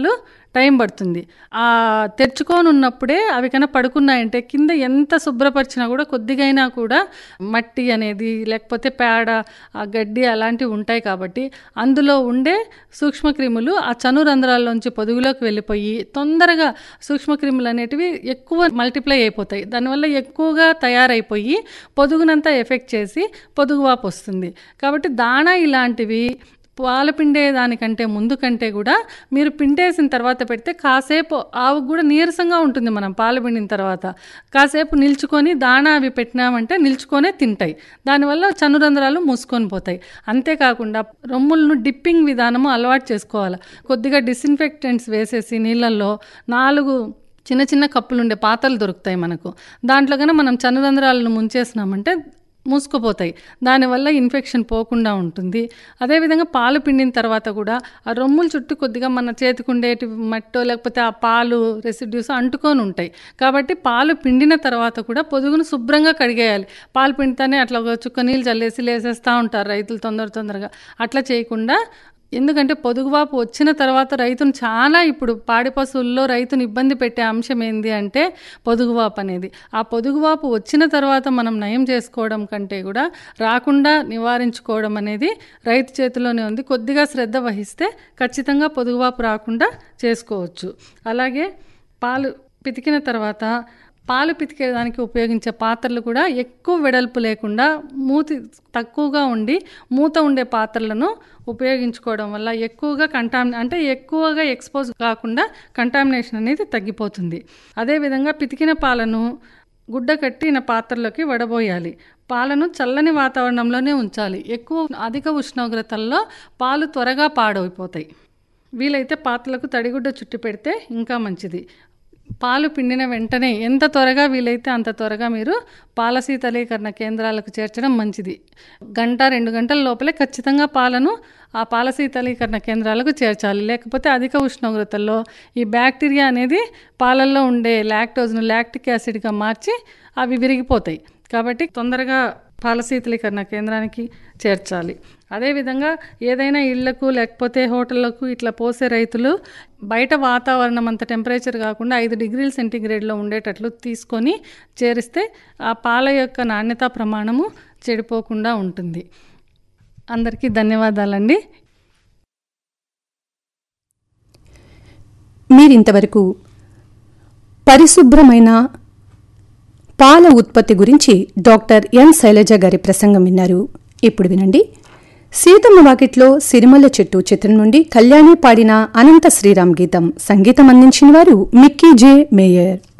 రోజులు టైం పడుతుంది ఆ తెరుచుకొని ఉన్నప్పుడే అవి కన్నా పడుకున్నాయంటే కింద ఎంత శుభ్రపరిచినా కూడా కొద్దిగైనా కూడా మట్టి అనేది లేకపోతే పేడ ఆ గడ్డి అలాంటివి ఉంటాయి కాబట్టి అందులో ఉండే సూక్ష్మక్రిములు ఆ చను రంధ్రాల్లోంచి పొదుగులోకి వెళ్ళిపోయి తొందరగా సూక్ష్మక్రిములు అనేటివి ఎక్కువ మల్టిప్లై అయిపోతాయి దానివల్ల ఎక్కువగా తయారైపోయి పొదుగునంతా ఎఫెక్ట్ చేసి పొదుగువాపు వస్తుంది కాబట్టి దాణా ఇలాంటివి పాలు పిండే దానికంటే ముందు కంటే కూడా మీరు పిండేసిన తర్వాత పెడితే కాసేపు ఆవుకు కూడా నీరసంగా ఉంటుంది మనం పాలు పిండిన తర్వాత కాసేపు నిల్చుకొని దాణా అవి పెట్టినామంటే నిల్చుకొనే తింటాయి దానివల్ల చనురంధ్రాలు మూసుకొని పోతాయి అంతేకాకుండా రొమ్ములను డిప్పింగ్ విధానము అలవాటు చేసుకోవాలి కొద్దిగా డిస్ఇన్ఫెక్టెంట్స్ వేసేసి నీళ్ళల్లో నాలుగు చిన్న చిన్న కప్పులు ఉండే పాత్రలు దొరుకుతాయి మనకు దాంట్లో కన్నా మనం చనురంధ్రాలను ముంచేసినామంటే మూసుకుపోతాయి దానివల్ల ఇన్ఫెక్షన్ పోకుండా ఉంటుంది అదేవిధంగా పాలు పిండిన తర్వాత కూడా ఆ రొమ్ముల చుట్టూ కొద్దిగా మన చేతికి ఉండేటి మట్టో లేకపోతే ఆ పాలు రెసిడ్యూస్ అంటుకొని ఉంటాయి కాబట్టి పాలు పిండిన తర్వాత కూడా పొదుగును శుభ్రంగా కడిగేయాలి పాలు పిండితేనే అట్లా ఒక చుక్క నీళ్ళు చల్లేసి లేసేస్తూ ఉంటారు రైతులు తొందర తొందరగా అట్లా చేయకుండా ఎందుకంటే పొదుగువాపు వచ్చిన తర్వాత రైతును చాలా ఇప్పుడు పాడి పశువుల్లో రైతును ఇబ్బంది పెట్టే అంశం ఏంది అంటే పొదుగువాపు అనేది ఆ పొదుగువాపు వచ్చిన తర్వాత మనం నయం చేసుకోవడం కంటే కూడా రాకుండా నివారించుకోవడం అనేది రైతు చేతిలోనే ఉంది కొద్దిగా శ్రద్ధ వహిస్తే ఖచ్చితంగా పొదుగువాపు రాకుండా చేసుకోవచ్చు అలాగే పాలు పితికిన తర్వాత పాలు పితికేదానికి ఉపయోగించే పాత్రలు కూడా ఎక్కువ వెడల్పు లేకుండా మూతి తక్కువగా ఉండి మూత ఉండే పాత్రలను ఉపయోగించుకోవడం వల్ల ఎక్కువగా కంటామి అంటే ఎక్కువగా ఎక్స్పోజ్ కాకుండా కంటామినేషన్ అనేది తగ్గిపోతుంది అదేవిధంగా పితికిన పాలను గుడ్డ కట్టిన పాత్రలోకి వడబోయాలి పాలను చల్లని వాతావరణంలోనే ఉంచాలి ఎక్కువ అధిక ఉష్ణోగ్రతల్లో పాలు త్వరగా పాడైపోతాయి వీలైతే పాత్రలకు తడిగుడ్డ చుట్టి పెడితే ఇంకా మంచిది పాలు పిండిన వెంటనే ఎంత త్వరగా వీలైతే అంత త్వరగా మీరు పాల శీతలీకరణ కేంద్రాలకు చేర్చడం మంచిది గంట రెండు గంటల లోపలే ఖచ్చితంగా పాలను ఆ పాల శీతలీకరణ కేంద్రాలకు చేర్చాలి లేకపోతే అధిక ఉష్ణోగ్రతల్లో ఈ బ్యాక్టీరియా అనేది పాలల్లో ఉండే లాక్టోజ్ను లాక్టిక్ యాసిడ్గా మార్చి అవి విరిగిపోతాయి కాబట్టి తొందరగా పాల శీతలీకరణ కేంద్రానికి చేర్చాలి అదేవిధంగా ఏదైనా ఇళ్లకు లేకపోతే హోటళ్లకు ఇట్లా పోసే రైతులు బయట వాతావరణం అంత టెంపరేచర్ కాకుండా ఐదు డిగ్రీల సెంటీగ్రేడ్లో ఉండేటట్లు తీసుకొని చేరిస్తే ఆ పాల యొక్క నాణ్యత ప్రమాణము చెడిపోకుండా ఉంటుంది అందరికీ ధన్యవాదాలండి మీరింతవరకు పరిశుభ్రమైన పాల ఉత్పత్తి గురించి డాక్టర్ ఎన్ శైలజ గారి ప్రసంగం విన్నారు ఇప్పుడు వినండి సీతమ్మ వాకిట్లో సిరిమల్ల చెట్టు చిత్రం నుండి కళ్యాణి పాడిన అనంత శ్రీరామ్ గీతం సంగీతం అందించిన వారు మిక్కీ జే మేయర్